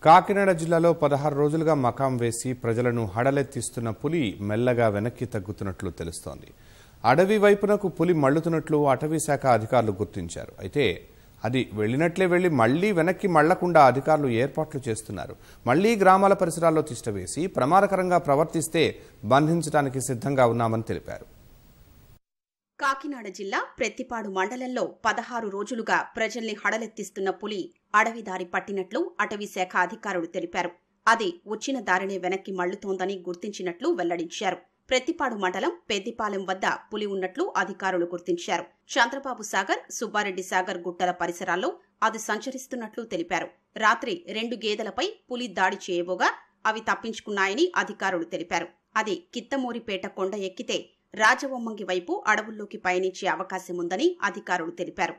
కాకినాడ జిల్లాలో పదహారు రోజులుగా మకాం వేసి ప్రజలను హడలెత్తిస్తున్న పులి మెల్లగా వెనక్కి తగ్గుతున్నట్లు తెలుస్తోంది అడవి వైపునకు పులి మళ్లుతున్నట్లు అటవీ శాఖ అధికారులు గుర్తించారు అయితే అది వెళ్ళినట్లే వెళ్లి మళ్లీ వెనక్కి మళ్లకుండా అధికారులు ఏర్పాట్లు చేస్తున్నారు మళ్లీ గ్రామాల పరిసరాల్లో తిష్టవేసి ప్రమాదకరంగా ప్రవర్తిస్తే బంధించడానికి సిద్ధంగా ఉన్నామని తెలిపారు కాకినాడ జిల్లా ప్రత్తిపాడు మండలంలో పదహారు రోజులుగా ప్రజల్ని హడలెత్తిస్తున్న పులి అడవి దారి పట్టినట్లు అటవీ శాఖ అధికారులు తెలిపారు అది వచ్చిన దారినే వెనక్కి మళ్లుతోందని గుర్తించినట్లు వెల్లడించారు ప్రత్తిపాడు మండలం పెద్దిపాలెం వద్ద పులి ఉన్నట్లు అధికారులు గుర్తించారు చంద్రబాబు సాగర్ సుబ్బారెడ్డి సాగర్ గుట్టల పరిసరాల్లో అది సంచరిస్తున్నట్లు తెలిపారు రాత్రి రెండు గేదెలపై పులి దాడి చేయబోగా అవి తప్పించుకున్నాయని అధికారులు తెలిపారు అది కిత్తమూరిపేట కొండ ఎక్కితే రాజవొమ్మంగి వైపు అడవుల్లోకి పయనించే అవకాశం ఉందని అధికారులు తెలిపారు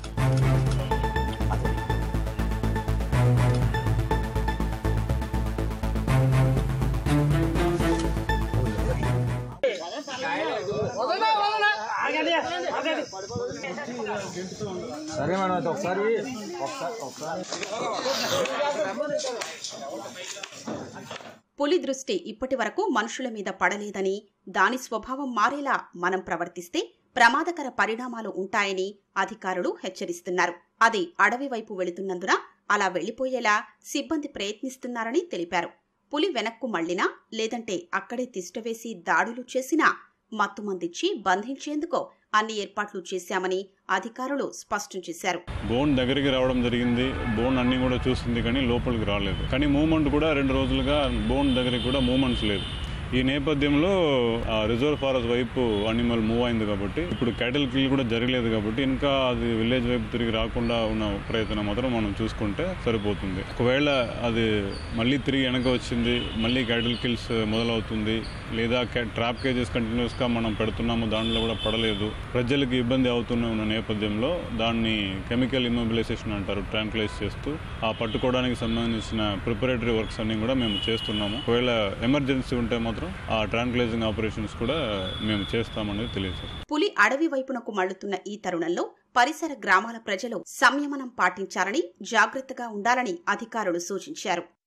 సరే మేడం అయితే ఒకసారి ఒకసారి ఒకసారి పులి దృష్టి ఇప్పటి వరకు మనుషుల మీద పడలేదని దాని స్వభావం మారేలా మనం ప్రవర్తిస్తే ప్రమాదకర పరిణామాలు ఉంటాయని అధికారులు హెచ్చరిస్తున్నారు అది అడవి వైపు వెళుతున్నందున అలా వెళ్లిపోయేలా సిబ్బంది ప్రయత్నిస్తున్నారని తెలిపారు పులి వెనక్కు మళ్లినా లేదంటే అక్కడే తిష్టవేసి దాడులు చేసినా మత్తుమందిచ్చి బంధించేందుకు అన్ని ఏర్పాట్లు చేశామని అధికారులు స్పష్టం చేశారు బోన్ దగ్గరికి రావడం జరిగింది బోన్ అన్ని కూడా చూస్తుంది కానీ లోపలికి రాలేదు కానీ మూమెంట్ కూడా రెండు రోజులుగా బోన్ దగ్గరికి కూడా మూమెంట్స్ లేదు ఈ నేపథ్యంలో ఆ రిజర్వ్ ఫారెస్ట్ వైపు అనిమల్ మూవ్ అయింది కాబట్టి ఇప్పుడు క్యాటిల్ కిల్ కూడా జరగలేదు కాబట్టి ఇంకా అది విలేజ్ వైపు తిరిగి రాకుండా ఉన్న ప్రయత్నం మాత్రం మనం చూసుకుంటే సరిపోతుంది ఒకవేళ అది మళ్ళీ తిరిగి వెనక వచ్చింది మళ్ళీ క్యాటిల్ కిల్స్ మొదలవుతుంది లేదా ట్రాప్ కేజెస్ కంటిన్యూస్గా మనం పెడుతున్నాము దాంట్లో కూడా పడలేదు ప్రజలకు ఇబ్బంది అవుతున్న ఉన్న నేపథ్యంలో దాన్ని కెమికల్ ఇమ్మొబిలైజేషన్ అంటారు ట్రాంక్లైజ్ చేస్తూ ఆ పట్టుకోవడానికి సంబంధించిన ప్రిపరేటరీ వర్క్స్ అన్ని కూడా మేము చేస్తున్నాము ఒకవేళ ఎమర్జెన్సీ ఉంటే మాత్రం ఆ ట్రాంక్లైజింగ్ ఆపరేషన్స్ కూడా మేము చేస్తామనేది తెలియదు పులి అడవి వైపునకు మళ్లుతున్న ఈ తరుణంలో పరిసర గ్రామాల ప్రజలు సంయమనం పాటించాలని జాగ్రత్తగా ఉండాలని అధికారులు సూచించారు